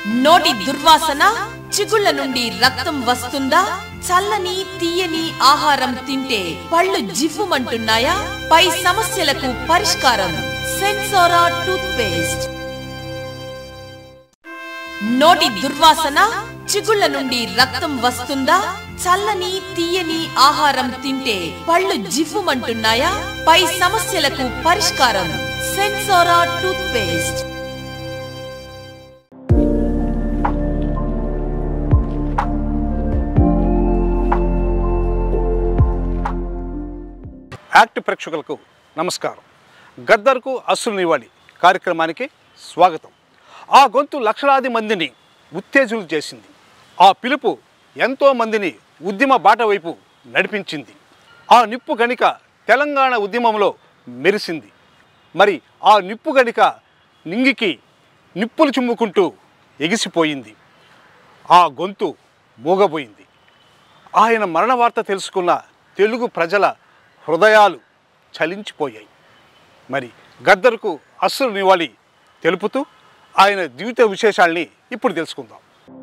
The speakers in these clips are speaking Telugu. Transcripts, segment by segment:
నోటి దుర్వాసన చిగుళ్ళ నుండి రక్తం వస్తుందా చల్లని తీయని ఆహారం తింటే పళ్ళు జివ్వుమంటున్నాయా పై సమస్యలకు పరిష్కారం సెన్సోరా టూత్ పేస్ట్ నోటి దుర్వాసన చిగుళ్ళ నుండి రక్తం వస్తుందా చల్లని తీయని ఆహారం తింటే పళ్ళు జివ్వుమంటున్నాయా పై సమస్యలకు పరిష్కారం సెన్సోరా టూత్ పేస్ట్ యాక్ట్ ప్రేక్షకులకు నమస్కారం గద్దర్కు అస్సులు నివాళి కార్యక్రమానికి స్వాగతం ఆ గొంతు లక్షలాది మందిని ఉత్తేజులు చేసింది ఆ పిలుపు ఎంతో మందిని ఉద్యమ బాట వైపు నడిపించింది ఆ నిప్పు గణిక తెలంగాణ ఉద్యమంలో మెరిసింది మరి ఆ నిప్పు గణిక నింగికి నిప్పులు చుమ్ముకుంటూ ఎగిసిపోయింది ఆ గొంతు మూగబోయింది ఆయన మరణ వార్త తెలుసుకున్న తెలుగు ప్రజల హృదయాలు చలించిపోయాయి మరి గద్దర్కు అస్సలు నివాళి తెలుపుతూ ఆయన జీవిత విశేషాల్ని ఇప్పుడు తెలుసుకుందాం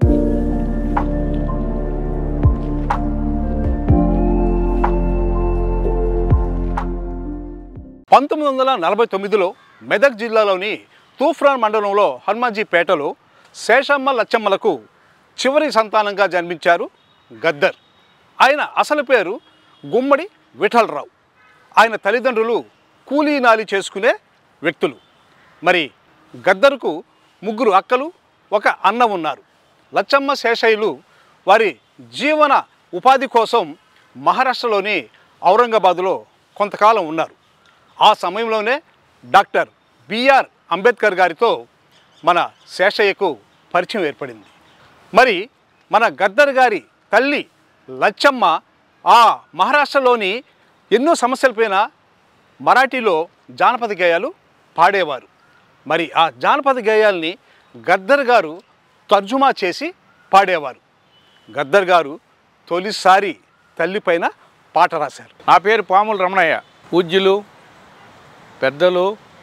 పంతొమ్మిది వందల నలభై తొమ్మిదిలో మెదక్ జిల్లాలోని తూఫ్రాన్ మండలంలో హనుమాన్జీపేటలో శేషమ్మ లచ్చమ్మలకు చివరి సంతానంగా జన్మించారు గద్దర్ ఆయన అసలు పేరు గుమ్మడి విఠలరావు ఆయన తల్లిదండ్రులు కూలీ నాలి చేసుకునే వ్యక్తులు మరి గద్దర్కు ముగ్గురు అక్కలు ఒక అన్న ఉన్నారు లచ్చమ్మ శేషయ్యలు వారి జీవన ఉపాధి కోసం మహారాష్ట్రలోని ఔరంగాబాదులో కొంతకాలం ఉన్నారు ఆ సమయంలోనే డాక్టర్ బిఆర్ అంబేద్కర్ గారితో మన శేషయ్యకు పరిచయం ఏర్పడింది మరి మన గద్దర్ గారి తల్లి లచ్చమ్మ ఆ మహారాష్ట్రలోని ఎన్నో సమస్యలపైన మరాఠీలో జానపద గేయాలు పాడేవారు మరి ఆ జానపద గేయాల్ని గద్దర్ గారు తర్జుమా చేసి పాడేవారు గద్దర్ గారు తొలిసారి తల్లిపైన పాట రాశారు నా పేరు పాముల రమణయ్య పూజ్యులు పెద్దలు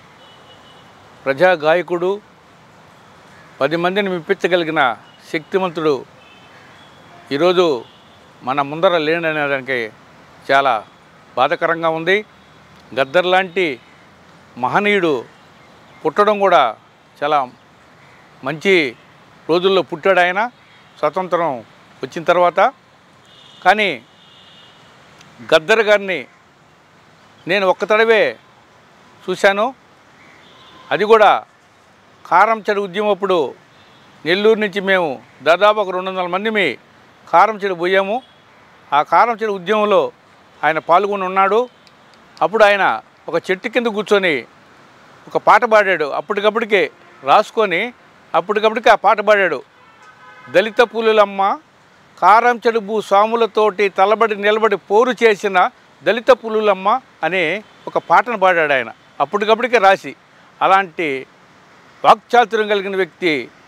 ప్రజా గాయకుడు పది మందిని మెప్పించగలిగిన శక్తివంతుడు ఈరోజు మన ముందర లేడనడానికి చాలా బాధకరంగా ఉంది గద్దర్ లాంటి మహనీయుడు పుట్టడం కూడా చాలా మంచి రోజుల్లో పుట్టాడు ఆయన స్వతంత్రం వచ్చిన తర్వాత కానీ గద్దర్ గారిని నేను ఒక్క తడవే చూశాను అది కూడా కారం చెడు ఉద్యమం అప్పుడు నెల్లూరు నుంచి మేము దాదాపు ఒక రెండు వందల మందిమి కారం చెడు పోయాము ఆ కారం చెడు ఉద్యమంలో ఆయన పాల్గొని ఉన్నాడు అప్పుడు ఆయన ఒక చెట్టు కింద కూర్చొని ఒక పాట పాడాడు అప్పటికప్పటికే రాసుకొని అప్పటికప్పటికే ఆ పాట పాడాడు దళిత పులులమ్మ కారం చెడుబు స్వాములతోటి తలబడి నిలబడి పోరు చేసిన దళిత పులులమ్మ అనే ఒక పాటను పాడాడు ఆయన అప్పటికప్పటికే రాసి అలాంటి వాక్చాతుర్యం కలిగిన వ్యక్తి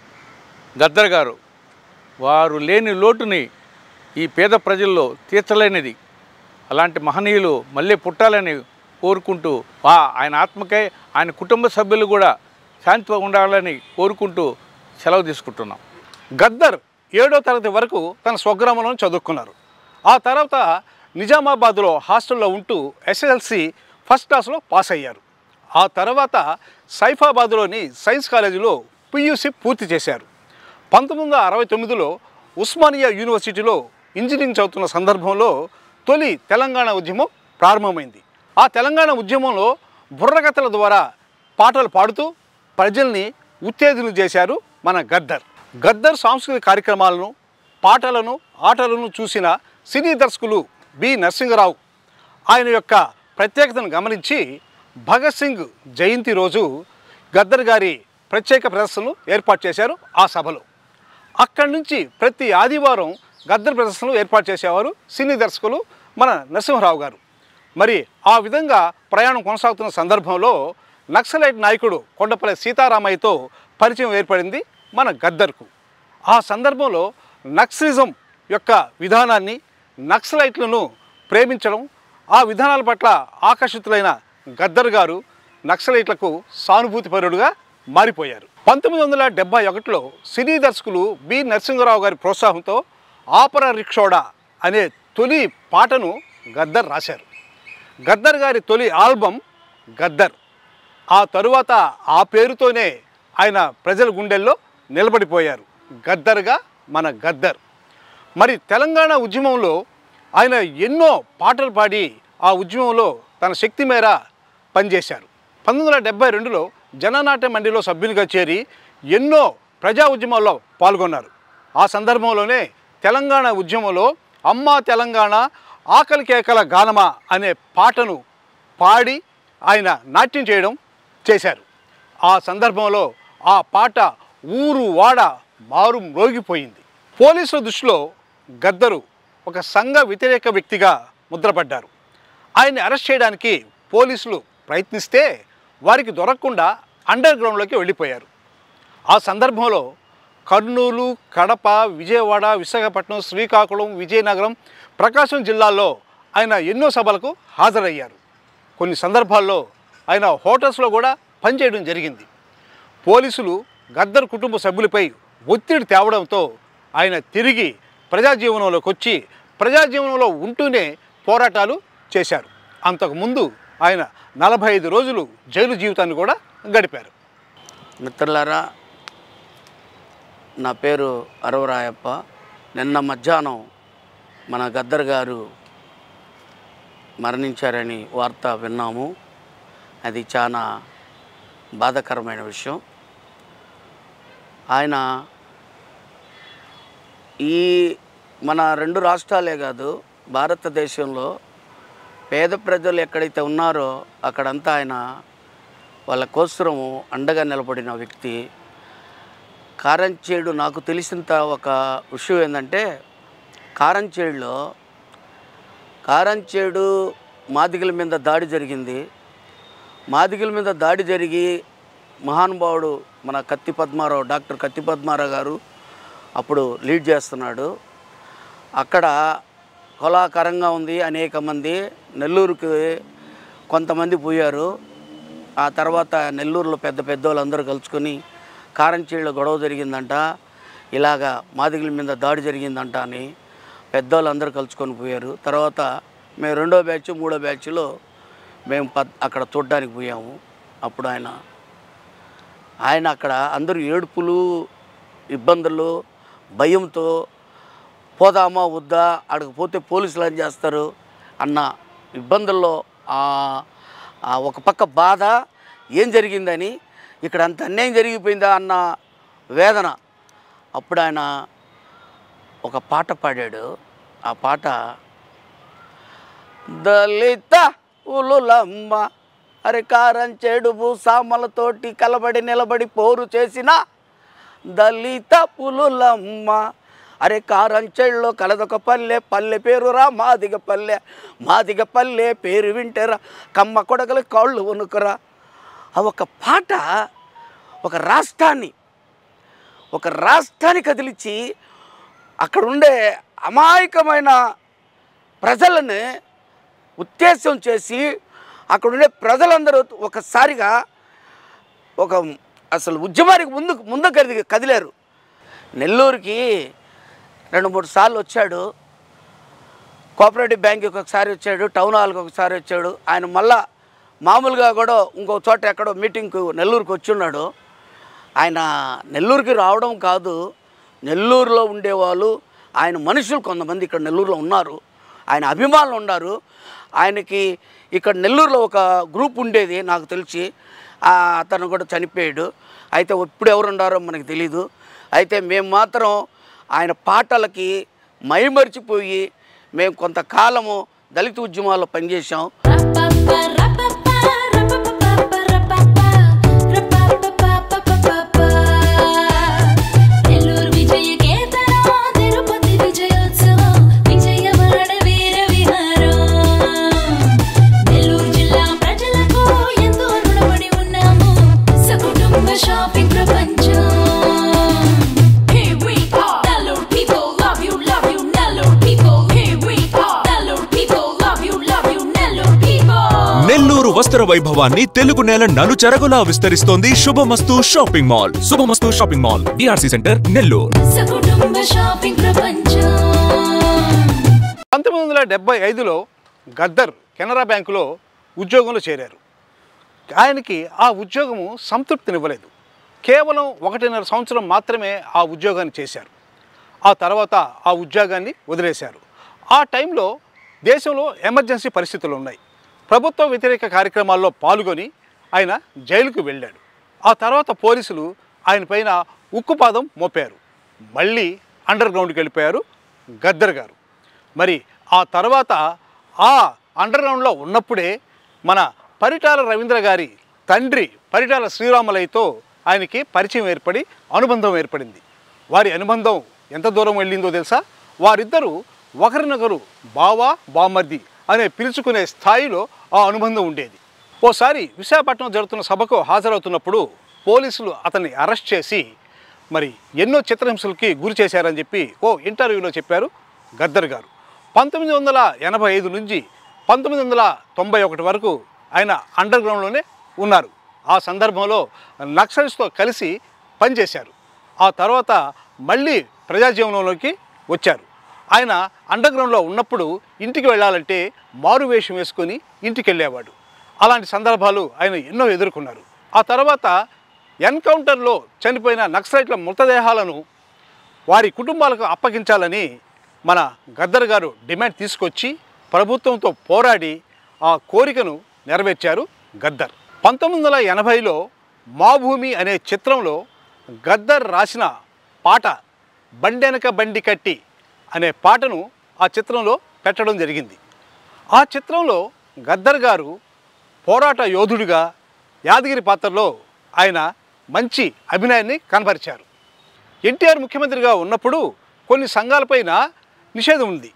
గద్దర్ గారు వారు లేని లోటుని ఈ పేద ప్రజల్లో తీర్చలేనిది అలాంటి మహనీయులు మళ్ళీ పుట్టాలని కోరుకుంటూ వా ఆయన ఆత్మకై ఆయన కుటుంబ సభ్యులు కూడా శాంతిగా ఉండాలని కోరుకుంటూ సెలవు తీసుకుంటున్నాం గద్దర్ ఏడో తరగతి వరకు తన స్వగ్రామంలో చదువుకున్నారు ఆ తర్వాత నిజామాబాద్లో హాస్టల్లో ఉంటూ ఎస్ఎల్సి ఫస్ట్ క్లాస్లో పాస్ అయ్యారు ఆ తర్వాత సైఫాబాద్లోని సైన్స్ కాలేజీలో పియూసి పూర్తి చేశారు పంతొమ్మిది వందల అరవై తొమ్మిదిలో ఉస్మానియా యూనివర్సిటీలో ఇంజనీరింగ్ చదువుతున్న సందర్భంలో తొలి తెలంగాణ ఉద్యమం ప్రారంభమైంది ఆ తెలంగాణ ఉద్యమంలో బుర్రకథల ద్వారా పాటలు పాడుతూ ప్రజల్ని ఉత్తేజన చేశారు మన గద్దర్ గద్దర్ సాంస్కృతిక కార్యక్రమాలను పాటలను ఆటలను చూసిన సినీ దర్శకులు బి నరసింహరావు ఆయన యొక్క ప్రత్యేకతను గమనించి భగత్ సింగ్ జయంతి రోజు గద్దర్ గారి ప్రత్యేక ప్రదర్శనలు ఏర్పాటు చేశారు ఆ సభలో అక్కడి నుంచి ప్రతి ఆదివారం గద్దర్ ప్రదర్శనలు ఏర్పాటు చేసేవారు సినీ దర్శకులు మన నరసింహరావు గారు మరి ఆ విధంగా ప్రయాణం కొనసాగుతున్న సందర్భంలో నక్సలైట్ నాయకుడు కొండపల్లి సీతారామయ్యతో పరిచయం ఏర్పడింది మన గద్దర్కు ఆ సందర్భంలో నక్సలిజం యొక్క విధానాన్ని నక్సలైట్లను ప్రేమించడం ఆ విధానాల పట్ల ఆకర్షితులైన గద్దర్ గారు నక్సలైట్లకు సానుభూతిపరుడుగా మారిపోయారు పంతొమ్మిది వందల డెబ్బై ఒకటిలో సినీ దర్శకులు బి నరసింహరావు గారి ప్రోత్సాహంతో ఆపరా రిక్షోడా అనే తొలి పాటను గద్దర్ రాశారు గద్దర్ గారి తొలి ఆల్బమ్ గద్దర్ ఆ తరువాత ఆ పేరుతోనే ఆయన ప్రజల గుండెల్లో నిలబడిపోయారు గద్దర్గా మన గద్దర్ మరి తెలంగాణ ఉద్యమంలో ఆయన ఎన్నో పాటలు పాడి ఆ ఉద్యమంలో తన శక్తి మేర పనిచేశారు పంతొమ్మిది వందల డెబ్బై రెండులో జననాట్య మండలిలో సభ్యునిగా చేరి ఎన్నో ప్రజా ఉద్యమాల్లో పాల్గొన్నారు ఆ సందర్భంలోనే తెలంగాణ ఉద్యమంలో అమ్మా తెలంగాణ ఆకలి కేకల గానమా అనే పాటను పాడి ఆయన నాట్యం చేయడం చేశారు ఆ సందర్భంలో ఆ పాట ఊరు వాడ మారు మ్రోగిపోయింది పోలీసుల దృష్టిలో గద్దరు ఒక సంఘ వ్యతిరేక వ్యక్తిగా ముద్రపడ్డారు ఆయన్ని అరెస్ట్ చేయడానికి పోలీసులు ప్రయత్నిస్తే వారికి దొరకకుండా అండర్ గ్రౌండ్లోకి వెళ్ళిపోయారు ఆ సందర్భంలో కర్నూలు కడప విజయవాడ విశాఖపట్నం శ్రీకాకుళం విజయనగరం ప్రకాశం జిల్లాల్లో ఆయన ఎన్నో సభలకు హాజరయ్యారు కొన్ని సందర్భాల్లో ఆయన హోటల్స్లో కూడా పనిచేయడం జరిగింది పోలీసులు గద్దర్ కుటుంబ సభ్యులపై ఒత్తిడి తేవడంతో ఆయన తిరిగి ప్రజాజీవనంలోకి వచ్చి ప్రజాజీవనంలో ఉంటూనే పోరాటాలు చేశారు అంతకుముందు ఆయన నలభై ఐదు రోజులు జైలు జీవితాన్ని కూడా గడిపారు మిత్రులారా నా పేరు అరవరాయప్ప నిన్న మధ్యాహ్నం మన గద్దర్ గారు మరణించారని వార్త విన్నాము అది చాలా బాధాకరమైన విషయం ఆయన ఈ మన రెండు రాష్ట్రాలే కాదు భారతదేశంలో పేద ప్రజలు ఎక్కడైతే ఉన్నారో అక్కడంతా ఆయన వాళ్ళ కోసరము అండగా నిలబడిన వ్యక్తి కారంచేడు నాకు తెలిసినంత ఒక విషయం ఏంటంటే కారంచేడులో కారంచేడు మాదిగల మీద దాడి జరిగింది మాదిగల మీద దాడి జరిగి మహానుభావుడు మన కత్తి పద్మారావు డాక్టర్ కత్తి పద్మారావు గారు అప్పుడు లీడ్ చేస్తున్నాడు అక్కడ కొలాకరంగా ఉంది అనేక మంది నెల్లూరుకి కొంతమంది పోయారు ఆ తర్వాత నెల్లూరులో పెద్ద పెద్ద వాళ్ళందరూ కలుసుకొని కారంచేళ్ళ గొడవ జరిగిందంట ఇలాగా మాదిగల మీద దాడి జరిగిందంట అని పెద్దవాళ్ళందరూ కలుసుకొని పోయారు తర్వాత మేము రెండో బ్యాచ్ మూడో బ్యాచ్లో మేము పద్ అక్కడ చూడడానికి పోయాము అప్పుడు ఆయన ఆయన అక్కడ అందరూ ఏడుపులు ఇబ్బందులు భయంతో పోదామా వద్దా అక్కడికి పోతే పోలీసులు ఏం చేస్తారు అన్న ఇబ్బందుల్లో ఆ- ఆ ఒక పక్క బాధ ఏం జరిగిందని ఇక్కడ అంత అన్యాయం జరిగిపోయిందా అన్న వేదన అప్పుడు ఆయన ఒక పాట పాడాడు ఆ పాట దళిత ఉలులమ్మ అరే కారం చెడు భూసామలతోటి కలబడి నిలబడి పోరు చేసిన దళిత పులులమ్మ అరే కారంచెళ్ళలో కలదొక పల్లె పల్లె పేరురా మాదిగ పల్లె మాదిగ పల్లె పేరు వింటేరా కమ్మ కొడగలు కాళ్ళు వణుకురా ఆ ఒక పాట ఒక రాష్ట్రాన్ని ఒక రాష్ట్రాన్ని కదిలించి అక్కడ ఉండే అమాయకమైన ప్రజలని ఉద్దేశం చేసి అక్కడ ఉండే ప్రజలందరూ ఒకసారిగా ఒక అసలు ఉద్యమానికి ముందు ముందు కదిలి కదిలారు నెల్లూరుకి రెండు మూడు సార్లు వచ్చాడు కోఆపరేటివ్ బ్యాంక్కి ఒకసారి వచ్చాడు టౌన్ హాల్కి ఒకసారి వచ్చాడు ఆయన మళ్ళా మామూలుగా కూడా ఇంకో చోట ఎక్కడో మీటింగ్కు నెల్లూరుకి వచ్చున్నాడు ఆయన నెల్లూరుకి రావడం కాదు నెల్లూరులో ఉండేవాళ్ళు ఆయన మనుషులు కొంతమంది ఇక్కడ నెల్లూరులో ఉన్నారు ఆయన అభిమానులు ఉన్నారు ఆయనకి ఇక్కడ నెల్లూరులో ఒక గ్రూప్ ఉండేది నాకు తెలిసి ఆ, అతను కూడా చనిపోయాడు అయితే ఇప్పుడు ఎవరు ఉన్నారో మనకు తెలీదు అయితే మేము మాత్రం ఆయన పాటలకి మైమరిచిపోయి మేము కొంతకాలము దళిత ఉద్యమాల్లో పనిచేసాం నెల్లూరు విజయ కేతనం తిరుపతి విజయోత్సవం విజయవాడ వీర విహారం నెల్లూరు జిల్లా ప్రజలకు ఎంతో రుణపడి ఉన్నాము సకుటుంబ షాపింగ్ ప్రపంచం Here we are, Nellore people love you, love you, Nellore people. Here we are, Nellore people love you, love you, Nellore people. వస్త్ర వైభవాన్ని తెలుగు నేల నలుచెరగులా విస్తరిస్తోంది Subhamasthu shopping mall Subhamasthu shopping mall DRC centre Nellore సకుటుంబ షాపింగ్ ప్రపంచం పంతొమ్మిది వందల డెబ్బై ఐదులో గద్దర్ కెనరా బ్యాంకులో ఉద్యోగంలో చేరారు ఆయనకి ఆ ఉద్యోగము సంతృప్తినివ్వలేదు కేవలం ఒకటిన్నర సంవత్సరం మాత్రమే ఆ ఉద్యోగాన్ని చేశారు ఆ తర్వాత ఆ ఉద్యోగాన్ని వదిలేశారు ఆ టైంలో దేశంలో ఎమర్జెన్సీ పరిస్థితులు ఉన్నాయి ప్రభుత్వ వ్యతిరేక కార్యక్రమాల్లో పాల్గొని ఆయన జైలుకు వెళ్ళాడు ఆ తర్వాత పోలీసులు ఆయన పైన ఉక్కుపాదం మోపారు మళ్ళీ అండర్ గ్రౌండ్కి వెళ్ళిపోయారు గద్దర్ గారు మరి ఆ తర్వాత ఆ అండర్ గ్రౌండ్లో ఉన్నప్పుడే మన పరిటాల రవీంద్ర గారి తండ్రి పరిటాల శ్రీరామలయ్యతో ఆయనకి పరిచయం ఏర్పడి అనుబంధం ఏర్పడింది వారి అనుబంధం ఎంత దూరం వెళ్ళిందో తెలుసా వారిద్దరూ ఒకరినొకరు బావా బామర్ది అనే పిలుచుకునే స్థాయిలో ఆ అనుబంధం ఉండేది ఓసారి విశాఖపట్నం జరుగుతున్న సభకు హాజరవుతున్నప్పుడు పోలీసులు అతన్ని అరెస్ట్ చేసి మరి ఎన్నో చిత్రహింసలకి గురి చేశారని చెప్పి ఓ ఇంటర్వ్యూలో చెప్పారు గద్దర్ గారు పంతొమ్మిది వందల ఎనభై ఐదు నుంచి పంతొమ్మిది వందల తొంభై ఒకటి వరకు ఆయన అండర్ గ్రౌండ్లోనే ఉన్నారు ఆ సందర్భంలో నక్సల్స్తో కలిసి పనిచేశారు ఆ తర్వాత మళ్ళీ ప్రజాజీవనంలోకి వచ్చారు ఆయన అండర్ గ్రౌండ్లో ఉన్నప్పుడు ఇంటికి వెళ్ళాలంటే మారు వేషం వేసుకొని ఇంటికి వెళ్ళేవాడు అలాంటి సందర్భాలు ఆయన ఎన్నో ఎదుర్కొన్నారు ఆ తర్వాత ఎన్కౌంటర్లో చనిపోయిన నక్సలైట్ల మృతదేహాలను వారి కుటుంబాలకు అప్పగించాలని మన గద్దర్ గారు డిమాండ్ తీసుకొచ్చి ప్రభుత్వంతో పోరాడి ఆ కోరికను నెరవేర్చారు గద్దర్ పంతొమ్మిది వందల ఎనభైలో మా భూమి అనే చిత్రంలో గద్దర్ రాసిన పాట బండెనక బండి కట్టి అనే పాటను ఆ చిత్రంలో పెట్టడం జరిగింది ఆ చిత్రంలో గద్దర్ గారు పోరాట యోధుడిగా యాదగిరి పాత్రలో ఆయన మంచి అభినయాన్ని కనపరిచారు ఎన్టీఆర్ ముఖ్యమంత్రిగా ఉన్నప్పుడు కొన్ని సంఘాలపైన నిషేధం ఉంది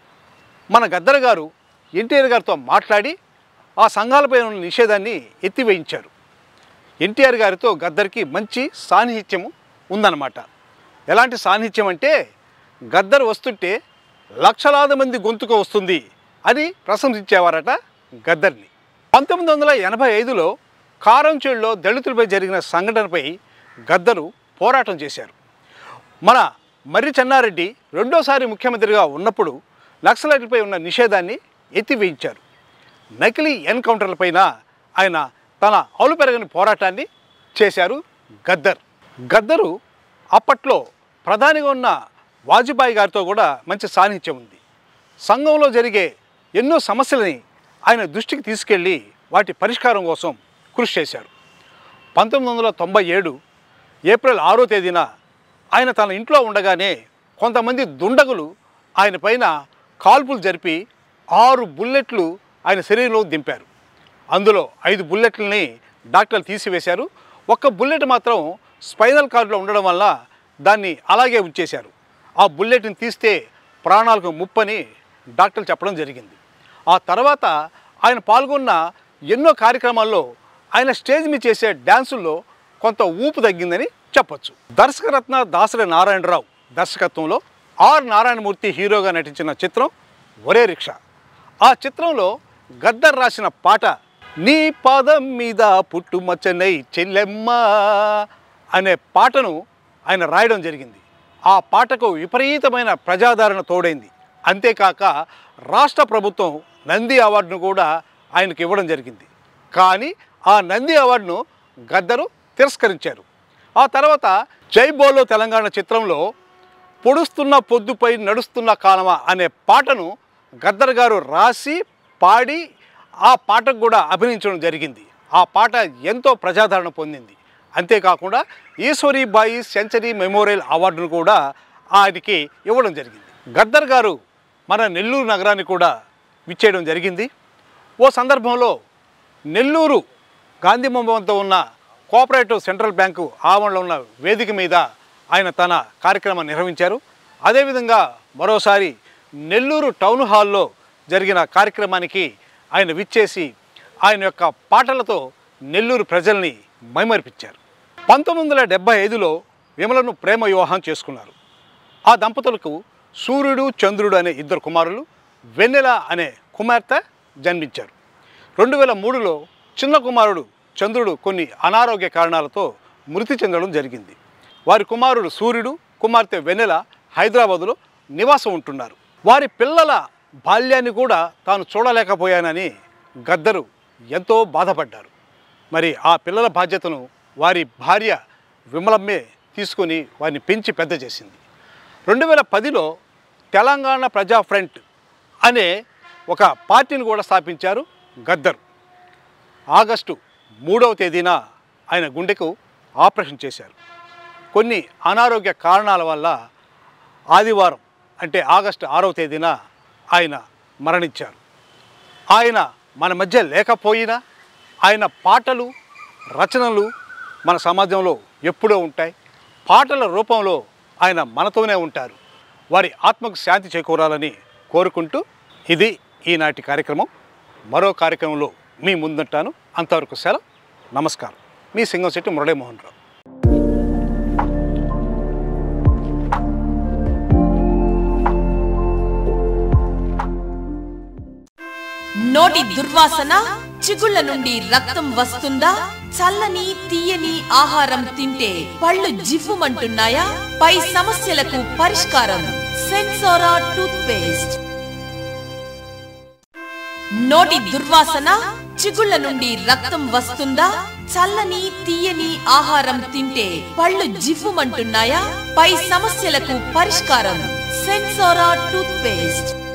మన గద్దర్ గారు ఎన్టీఆర్ గారితో మాట్లాడి ఆ సంఘాలపైన ఉన్న నిషేధాన్ని ఎత్తివేయించారు ఎన్టీఆర్ గారితో గద్దర్కి మంచి సాన్నిహిత్యము ఉందన్నమాట ఎలాంటి సాన్నిహిత్యం అంటే గద్దర్ వస్తుంటే లక్షలాది మంది గొంతుకు వస్తుంది అని ప్రశంసించేవారట గద్దర్ని పంతొమ్మిది వందల ఎనభై ఐదులో కారంచేడులో దళితులపై జరిగిన సంఘటనపై గద్దరు పోరాటం చేశారు మన మర్రి చెన్నారెడ్డి రెండోసారి ముఖ్యమంత్రిగా ఉన్నప్పుడు నక్సలైట్లపై ఉన్న నిషేధాన్ని ఎత్తివేయించారు నకిలీ ఎన్కౌంటర్లపైన ఆయన తన అవులు పెరగని పోరాటాన్ని చేశారు గద్దర్ గద్దరు అప్పట్లో ప్రధానిగా ఉన్న వాజ్పేయి గారితో కూడా మంచి సాన్నిహిత్యం ఉంది సంఘంలో జరిగే ఎన్నో సమస్యలని ఆయన దృష్టికి తీసుకెళ్ళి వాటి పరిష్కారం కోసం కృషి చేశారు పంతొమ్మిది వందల తొంభై ఏడు ఏప్రిల్ ఆరో తేదీన ఆయన తన ఇంట్లో ఉండగానే కొంతమంది దుండగులు ఆయన పైన కాల్పులు జరిపి ఆరు బుల్లెట్లు ఆయన శరీరంలో దింపారు అందులో ఐదు బుల్లెట్లని డాక్టర్లు తీసివేశారు ఒక్క బుల్లెట్ మాత్రం స్పైనల్ కార్డులో ఉండడం వల్ల దాన్ని అలాగే ఉంచేశారు ఆ బుల్లెట్ని తీస్తే ప్రాణాలకు ముప్పని డాక్టర్లు చెప్పడం జరిగింది ఆ తర్వాత ఆయన పాల్గొన్న ఎన్నో కార్యక్రమాల్లో ఆయన స్టేజ్ మీద చేసే డ్యాన్సుల్లో కొంత ఊపు తగ్గిందని చెప్పొచ్చు దర్శకరత్న దాసరి నారాయణరావు దర్శకత్వంలో ఆర్ నారాయణమూర్తి హీరోగా నటించిన చిత్రం ఒరే రిక్షా ఆ చిత్రంలో గద్దర్ రాసిన పాట నీ పాదం మీద పుట్టుమచ్చనై చెల్లెమ్మ అనే పాటను ఆయన రాయడం జరిగింది ఆ పాటకు విపరీతమైన ప్రజాదరణ తోడైంది అంతేకాక రాష్ట్ర ప్రభుత్వం నంది అవార్డును కూడా ఆయనకు ఇవ్వడం జరిగింది కానీ ఆ నంది అవార్డును గద్దరు తిరస్కరించారు ఆ తర్వాత జై బోలో తెలంగాణ చిత్రంలో పొడుస్తున్న పొద్దుపై నడుస్తున్న కాలమా అనే పాటను గద్దర్ గారు రాసి పాడి ఆ పాటకు కూడా అభినయించడం జరిగింది ఆ పాట ఎంతో ప్రజాదరణ పొందింది అంతేకాకుండా ఈశ్వరీబాయి సెంచరీ మెమోరియల్ అవార్డును కూడా ఆయనకి ఇవ్వడం జరిగింది గద్దర్ గారు మన నెల్లూరు నగరాన్ని కూడా విచ్చేయడం జరిగింది ఓ సందర్భంలో నెల్లూరు గాంధీ బొమ్మతో ఉన్న కోఆపరేటివ్ సెంట్రల్ బ్యాంకు ఆవరణలో ఉన్న వేదిక మీద ఆయన తన కార్యక్రమం నిర్వహించారు అదేవిధంగా మరోసారి నెల్లూరు టౌన్ హాల్లో జరిగిన కార్యక్రమానికి ఆయన విచ్చేసి ఆయన యొక్క పాటలతో నెల్లూరు ప్రజల్ని మైమరిపించారు పంతొమ్మిది వందల డెబ్బై ఐదులో విమలను ప్రేమ వివాహం చేసుకున్నారు ఆ దంపతులకు సూర్యుడు చంద్రుడు అనే ఇద్దరు కుమారులు వెన్నెల అనే కుమార్తె జన్మించారు రెండు వేల మూడులో చిన్న కుమారుడు చంద్రుడు కొన్ని అనారోగ్య కారణాలతో మృతి చెందడం జరిగింది వారి కుమారుడు సూర్యుడు కుమార్తె వెన్నెల హైదరాబాదులో నివాసం ఉంటున్నారు వారి పిల్లల బాల్యాన్ని కూడా తాను చూడలేకపోయానని గద్దరు ఎంతో బాధపడ్డారు మరి ఆ పిల్లల బాధ్యతను వారి భార్య విమలమ్మే తీసుకొని వారిని పెంచి పెద్ద చేసింది రెండు వేల పదిలో తెలంగాణ ప్రజా ఫ్రంట్ అనే ఒక పార్టీని కూడా స్థాపించారు గద్దరు ఆగస్టు మూడవ తేదీన ఆయన గుండెకు ఆపరేషన్ చేశారు కొన్ని అనారోగ్య కారణాల వల్ల ఆదివారం అంటే ఆగస్టు ఆరవ తేదీన ఆయన మరణించారు ఆయన మన మధ్య లేకపోయినా ఆయన పాటలు రచనలు మన సమాజంలో ఎప్పుడూ ఉంటాయి పాటల రూపంలో ఆయన మనతోనే ఉంటారు వారి ఆత్మకు శాంతి చేకూరాలని కోరుకుంటూ ఇది ఈనాటి కార్యక్రమం మరో కార్యక్రమంలో మీ ముందుంటాను అంతవరకు సెలవు నమస్కారం మీ సింగంశెట్టి మురళీమోహన్ రావు నోటి దుర్వాసన చిగుళ్ళ నుండి రక్తం వస్తుందా చల్లని తీయని ఆహారం తింటే పళ్ళు జివ్వుమంటున్నాయా పై సమస్యలకు పరిష్కారం సెన్సోరా టూత్ పేస్ట్ నోటి దుర్వాసన చిగుళ్ళ నుండి రక్తం వస్తుందా చల్లని తీయని ఆహారం తింటే పళ్ళు జివ్వుమంటున్నాయా పై సమస్యలకు పరిష్కారం సెన్సోరా టూత్ పేస్ట్